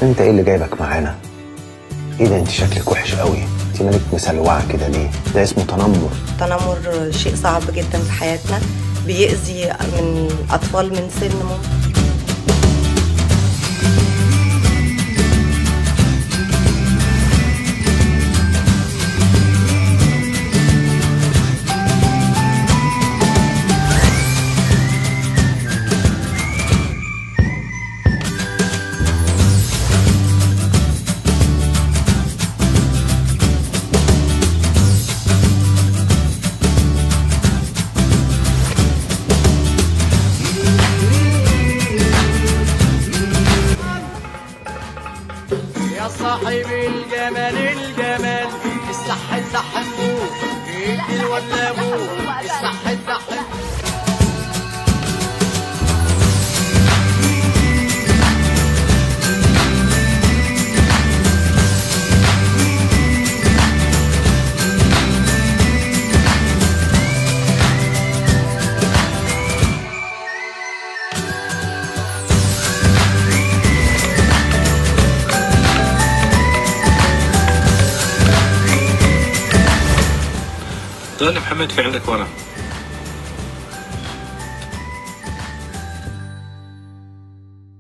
انت ايه اللي جايبك معانا ايه ده انت شكلك وحش قوي انت مالك مسلوعه كده ليه ده اسمه تنمر التنمر شيء صعب جدا في حياتنا بيأذي من أطفال من سن ممكن يا صاحب الجمال الجمال الصح الصح فوق انت ولا ابوك الصح الصح ظن محمد في عندك ورا